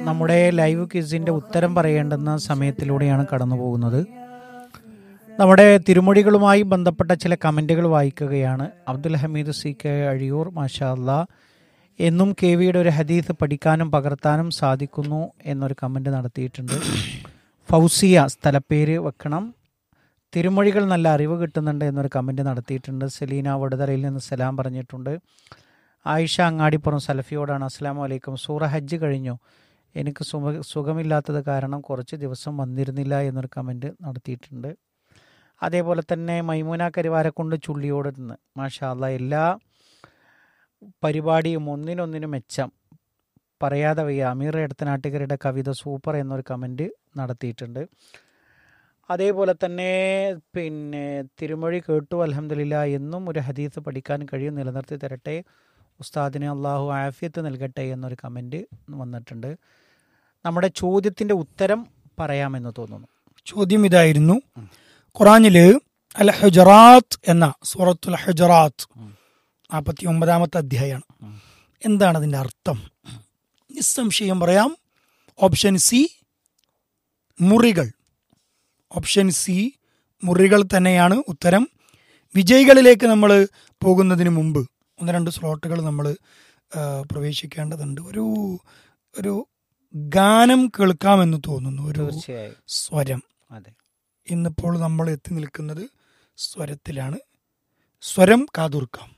നമ്മുടെ ലൈവ് ക്വിസിന്റെ ഉത്തരം പറയേണ്ടുന്ന സമയത്തിലൂടെയാണ് കടന്നു പോകുന്നത് നമ്മുടെ തിരുമൊഴികളുമായി ബന്ധപ്പെട്ട ചില കമൻറ്റുകൾ വായിക്കുകയാണ് അബ്ദുൽ ഹമീദ് സി കെ അഴിയൂർ മാഷാ അല്ലാ എന്നും കെ വിയുടെ ഒരു ഹദീസ് പഠിക്കാനും പകർത്താനും സാധിക്കുന്നു എന്നൊരു കമൻറ്റ് നടത്തിയിട്ടുണ്ട് ഫൗസിയ സ്ഥലപ്പേര് വെക്കണം തിരുമൊഴികൾ നല്ല അറിവ് കിട്ടുന്നുണ്ട് എന്നൊരു കമൻറ്റ് നടത്തിയിട്ടുണ്ട് സെലീന വടുതലയിൽ നിന്ന് സലാം പറഞ്ഞിട്ടുണ്ട് ആയിഷ അങ്ങാടിപ്പുറം സലഫിയോടാണ് അസ്സാം വലൈക്കും സൂറ ഹജ്ജ് കഴിഞ്ഞു എനിക്ക് സുഖ സുഖമില്ലാത്തത് കാരണം കുറച്ച് ദിവസം വന്നിരുന്നില്ല എന്നൊരു കമൻറ്റ് നടത്തിയിട്ടുണ്ട് അതേപോലെ തന്നെ മൈമൂന കരിവാരക്കൊണ്ട് ചുള്ളിയോട് നിന്ന് മാഷാ അല്ലാ എല്ലാ പരിപാടിയും ഒന്നിനൊന്നിനും മെച്ചം പറയാതെ വയ്യ അമീർ എടത്തനാട്ടുകാരുടെ കവിത സൂപ്പർ എന്നൊരു കമൻറ്റ് നടത്തിയിട്ടുണ്ട് അതേപോലെ തന്നെ പിന്നെ തിരുമൊഴി കേട്ടു അലഹമില്ല എന്നും ഒരു ഹദീസ് പഠിക്കാൻ കഴിയും നിലനിർത്തി തരട്ടെ ഉസ്താദിന് അള്ളാഹു ആഫിയത്ത് നൽകട്ടെ എന്നൊരു കമൻറ്റ് വന്നിട്ടുണ്ട് നമ്മുടെ ചോദ്യത്തിൻ്റെ ഉത്തരം പറയാമെന്ന് തോന്നുന്നു ചോദ്യം ഇതായിരുന്നു ഖുറാനില് അൽ ഹുജറാത്ത് എന്ന സൂറത്തുൽ ഹുജറാത്ത് നാൽപ്പത്തി ഒമ്പതാമത്തെ അധ്യായമാണ് ഉം. എന്താണ് അതിന്റെ അർത്ഥം നിസ്സംശയം പറയാം ഓപ്ഷൻ സി മുറികൾ ഓപ്ഷൻ സി മുറികൾ തന്നെയാണ് ഉത്തരം വിജയികളിലേക്ക് നമ്മൾ പോകുന്നതിന് മുമ്പ് ഒന്ന് രണ്ട് സ്ലോട്ടുകൾ നമ്മൾ പ്രവേശിക്കേണ്ടതുണ്ട് ഒരു ഒരു ഗാനം കേൾക്കാമെന്ന് തോന്നുന്നു ഒരു തീർച്ചയായും സ്വരം അതെ ഇന്നിപ്പോൾ നമ്മൾ എത്തി നിൽക്കുന്നത് സ്വരത്തിലാണ് സ്വരം കാതോർക്കാം